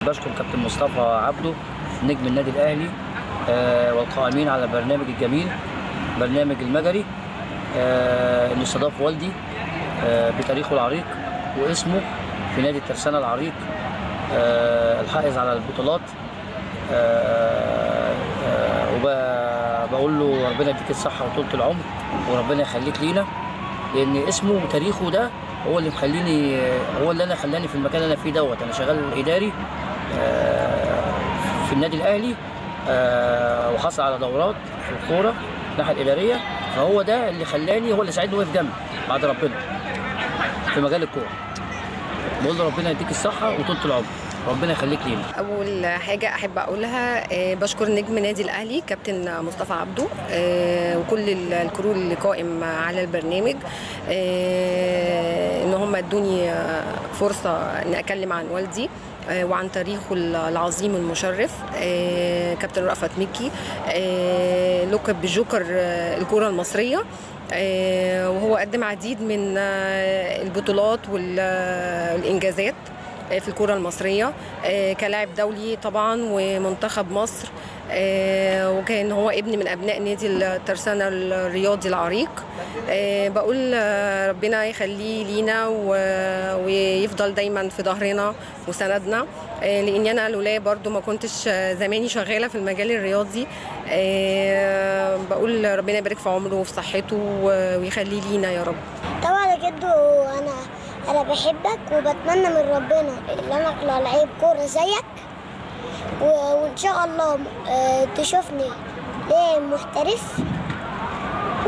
بشكر كابتن مصطفى عبده نجم النادي الاهلي آه، والقائمين على البرنامج الجميل برنامج المجري آه، انه استضاف والدي آه، بتاريخه العريق واسمه في نادي الترسانة العريق آه، الحائز على البطولات وبقول له ربنا يديك الصحة وطولة العمر وربنا يخليك لينا لأن اسمه وتاريخه ده هو اللي مخليني هو اللي انا خلاني في المكان اللي انا فيه دوت انا شغال اداري آه، في النادي الاهلي آه، وحصل على دورات في الكوره الناحيه الاداريه فهو ده اللي خلاني هو اللي ساعدني وقف جنبي بعد ربنا في مجال الكوره بقول له ربنا يديك الصحه وطولة العمر ربنا يخليك لينا اول حاجه احب اقولها آه، بشكر نجم نادي الاهلي كابتن مصطفى عبده آه، وكل ال- الكرو اللي قائم على البرنامج آه، ان هم ادوني آه، فرصه ان اتكلم عن والدي آه، وعن تاريخه العظيم المشرف آه، كابتن رأفت مكي آه، لقب بجوكر آه، الكره المصريه آه، وهو قدم عديد من آه، البطولات والانجازات في الكرة المصرية آه، كلاعب دولي طبعا ومنتخب مصر آه، وكان هو ابن من أبناء نادي الترسانة الرياضي العريق آه، بقول آه، ربنا يخليه لينا و- ويفضل دايما في ظهرنا وسندنا آه، لأني أنا لولا برضو ما كنتش آه، زماني شغالة في المجال الرياضي آه، بقول ربنا يبارك في عمره وفي صحته و- ويخليه لينا يا رب طبعا يا جدو انا انا بحبك وبتمنى من ربنا ان انا اطلع لعيب كوره زيك و... وان شاء الله آه، تشوفني لاعب محترف و...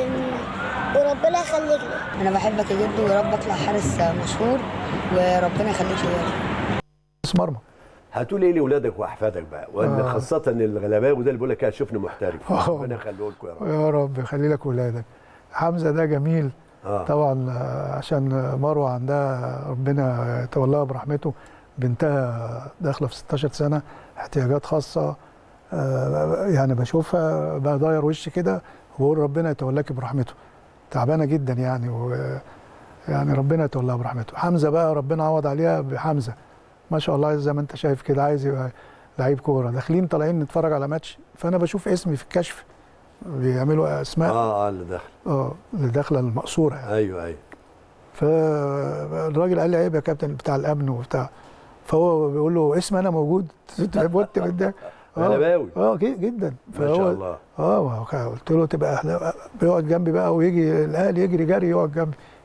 وربنا يخليك لي انا بحبك يا جدو ويا رب اطلع حارس مشهور وربنا يخليك لي يا رب راس مرمى هتقول ايه لاولادك واحفادك بقى وان آه. خاصه الغلباوي ده اللي بيقول لك شوفني محترف آه. ربنا يخليه لكم يا رب يا رب يخلي لك ولادك حمزه ده جميل اه طبعا آه، عشان مروه عندها ربنا يتولاها برحمته بنتها داخله في 16 سنه احتياجات خاصه آه، يعني بشوفها بضاير وشي كده وبقول ربنا يتولاكي برحمته تعبانه جدا يعني و يعني ربنا يتولاها برحمته حمزه بقى ربنا عوض عليها بحمزه ما شاء الله زي ما انت شايف كده عايز يبقى لعيب كوره داخلين طالعين نتفرج على ماتش فانا بشوف اسمي في الكشف بيعملوا اسماء اه اه اللي داخل اه اللي داخله المقصوره يعني ايوه ايوه فالراجل قال لي عيب يا كابتن بتاع الامن وبتاع فهو بيقول له اسم انا موجود تعبت من ده غلباوي اه جي- جدا ما شاء الله اه ما هو قلت له تبقى أهلا- بيقعد جنبي بقى ويجي الاهلي يجري جري يقعد جنبي